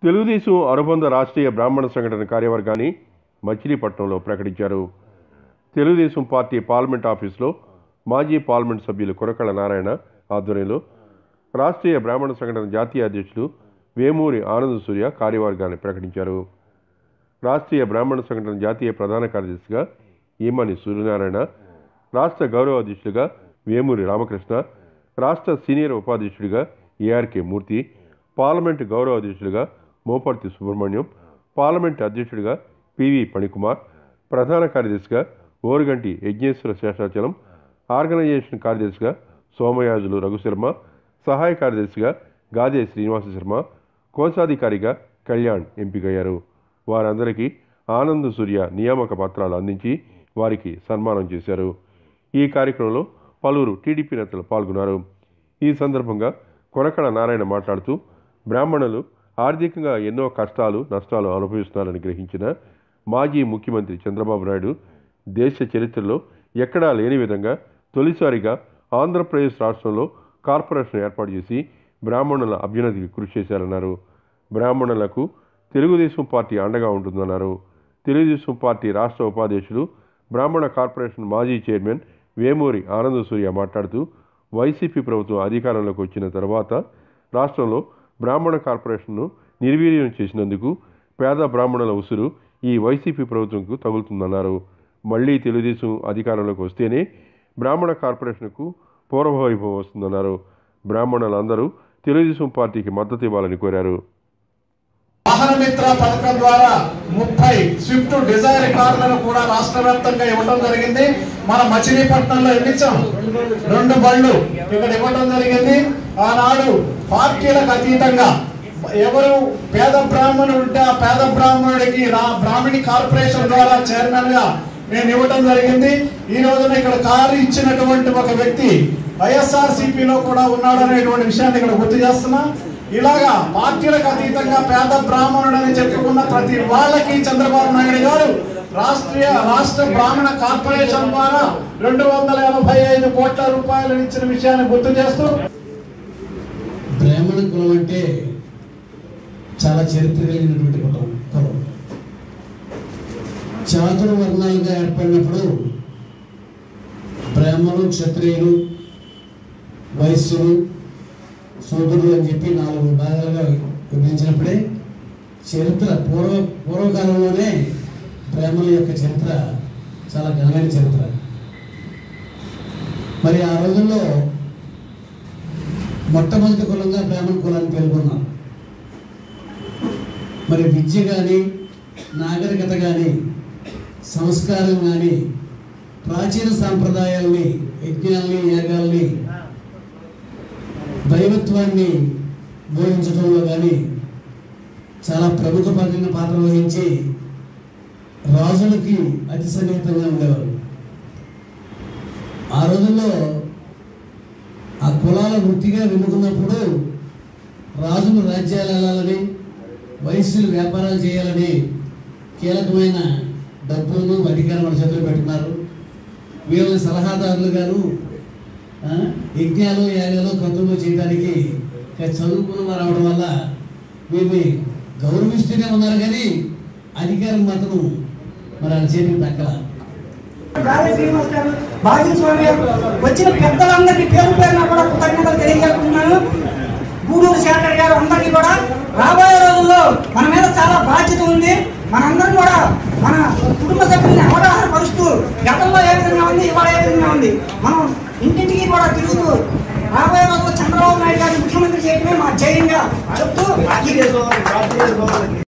తెలుగుదేశం అనుబంధ రాష్ట్రీయ బ్రాహ్మణ సంఘటన కార్యవర్గాన్ని మచిలీపట్నంలో ప్రకటించారు తెలుగుదేశం పార్టీ పార్లమెంట్ ఆఫీసులో మాజీ పార్లమెంట్ సభ్యులు కొరకళ్ళ నారాయణ ఆధ్వర్యంలో రాష్ట్రీయ బ్రాహ్మణ సంఘటన జాతీయ అధ్యక్షులు వేమూరి ఆనంద సూర్య కార్యవర్గాన్ని ప్రకటించారు రాష్ట్రీయ బ్రాహ్మణ సంఘటన జాతీయ ప్రధాన కార్యదర్శిగా ఈమని సూర్యనారాయణ రాష్ట్ర గౌరవ అధ్యక్షుడిగా వేమూరి రామకృష్ణ రాష్ట్ర సీనియర్ ఉపాధ్యక్షుడిగా ఏఆర్కే మూర్తి పార్లమెంటు గౌరవ అధ్యక్షుడిగా మోపర్తి సుబ్రహ్మణ్యం పార్లమెంటు అధ్యక్షుడిగా పివి పణికుమార్ ప్రధాన కార్యదర్శిగా ఓరుగంటి యజ్ఞేశ్వర శేషాచలం ఆర్గనైజేషన్ కార్యదర్శిగా సోమయాజులు రఘుశర్మ సహాయ కార్యదర్శిగా గాదే శ్రీనివాస శర్మ కోశాధికారిగా కళ్యాణ్ ఎంపికయ్యారు వారందరికీ ఆనంద్ సూర్య నియామక పత్రాలు అందించి వారికి సన్మానం చేశారు ఈ కార్యక్రమంలో పలువురు టీడీపీ నేతలు పాల్గొన్నారు ఈ సందర్భంగా కొరకళ నారాయణ మాట్లాడుతూ బ్రాహ్మణులు ఆర్థికంగా ఎన్నో కష్టాలు నష్టాలు అనుభవిస్తున్నారని గ్రహించిన మాజీ ముఖ్యమంత్రి చంద్రబాబు నాయుడు దేశ చరిత్రలో ఎక్కడా లేని విధంగా తొలిసారిగా ఆంధ్రప్రదేశ్ రాష్ట్రంలో కార్పొరేషన్ ఏర్పాటు చేసి బ్రాహ్మణుల అభ్యున్నతికి కృషి చేశారన్నారు బ్రాహ్మణులకు తెలుగుదేశం పార్టీ అండగా ఉంటుందన్నారు తెలుగుదేశం పార్టీ రాష్ట్ర ఉపాధ్యక్షుడు బ్రాహ్మణ కార్పొరేషన్ మాజీ చైర్మన్ వేమూరి ఆనంద సూర్య మాట్లాడుతూ వైసీపీ ప్రభుత్వం అధికారంలోకి వచ్చిన తర్వాత రాష్ట్రంలో బ్రాహ్మణ కార్పొరేషన్ను నిర్వీర్యం చేసినందుకు పేద బ్రాహ్మణుల ఉసురు ఈ వైసీపీ ప్రభుత్వంకు తగులుతుందన్నారు మళ్లీ తెలుగుదేశం అధికారంలోకి వస్తేనే బ్రాహ్మణ కార్పొరేషన్కు పూర్వవైభవం వస్తుందన్నారు బ్రాహ్మణులందరూ తెలుగుదేశం పార్టీకి మద్దతు ఇవ్వాలని కోరారు వాహన మిత్ర పథకం ద్వారా ముప్పై స్విఫ్ట్ డిజైర్ కార్లను కూడా రాష్ట్ర వ్యాప్తంగా ఇవ్వడం జరిగింది మన మచిలీపట్నంలో ఎన్నిచ్చాం రెండు బళ్ళు ఇక్కడ ఇవ్వడం జరిగింది ఆనాడు పార్టీలకు అతీతంగా ఎవరు పేద బ్రాహ్మణుడు ఉంటే ఆ పేద బ్రాహ్మణుడికి రా బ్రాహ్మణి కార్పొరేషన్ ద్వారా చైర్మన్ గా నేను ఇవ్వడం జరిగింది ఈ రోజున ఇక్కడ కారు ఇచ్చినటువంటి ఒక వ్యక్తి వైఎస్ఆర్ లో కూడా ఉన్నాడు అనేటువంటి విషయాన్ని ఇక్కడ గుర్తు చేస్తున్నా ఇలాగా పార్టీలకు అతీతంగా పేద బ్రాహ్మణుడు అని చెప్పుకున్న ప్రతి వాళ్ళకి చంద్రబాబు నాయుడు గారు రాష్ట్రీయ రాష్ట్ర బ్రాహ్మణ కార్పొరేషన్ ద్వారా రెండు వందల ఎనభై ఐదు కోట్ల రూపాయలు ఇచ్చిన విషయాన్ని గుర్తు చేస్తూ బ్రాహ్మణ కులం అంటే చాలా చరిత్ర కలిగినటువంటి కులం కులం చాతురు వర్ణాలుగా ఏర్పడినప్పుడు బ్రాహ్మణులు క్షత్రియులు వైశ్యులు శూద్రులు అని చెప్పి నాలుగు విభాగాలుగా విభజించినప్పుడే చరిత్ర పూర్వ పూర్వకాలంలోనే బ్రాహ్మణుల యొక్క చరిత్ర చాలా ఘనమైన చరిత్ర మరి ఆ రోజుల్లో మొట్టమొదటి కులంగా బ్రాహ్మణ కులాన్ని పేర్కొన్నారు మరి విద్య కానీ నాగరికత కానీ సంస్కారం కానీ ప్రాచీన సాంప్రదాయాల్ని యజ్ఞాల్ని యాగాల్ని దైవత్వాన్ని బోధించడంలో కానీ చాలా ప్రముఖ పాత్ర పాత్ర వహించి రాజులకి అతి సన్నిహితంగా ఉండేవారు ఆ రోజుల్లో ఆ కులాల వృత్తిగా వినుకున్నప్పుడు రాజులు రాజ్యాలు వెళ్ళాలని వయస్సులు వ్యాపారాలు చేయాలని కీలకమైన డబ్బులను అధికారం మన చేతులు పెట్టుకున్నారు వీళ్ళని సలహాదారులు గాను ఆ, యజ్ఞాలు యాగాలు కథలు చేయడానికి ఇక చదువుకున్న వారు అవడం వల్ల వీరిని గౌరవిస్తూనే ఉన్నారు కానీ అధికారం మాత్రం మరి వాళ్ళ చేతికి దక్కల గాలి శ్రీనివాస్ గారు బాజీ స్వామి గారు వచ్చిన పెద్దలందరికీ పేరు పేరున కూడా కృతజ్ఞతలు తెలియజేస్తున్నాను గూడూరు శేఖర్ గారు అందరికీ కూడా రాబోయే రోజుల్లో మన మీద చాలా బాధ్యత ఉంది మనందరం కూడా మన కుటుంబ సభ్యుల్ని అవగాహన పరుస్తూ గతంలో ఏ విధంగా ఉంది ఇవాళ ఏ విధంగా ఉంది మనం ఇంటింటికి కూడా తిరుగుతూ రాబోయే రోజుల్లో చంద్రబాబు నాయుడు గారిని ముఖ్యమంత్రి చేయడమే మా జయంగా చెప్తూ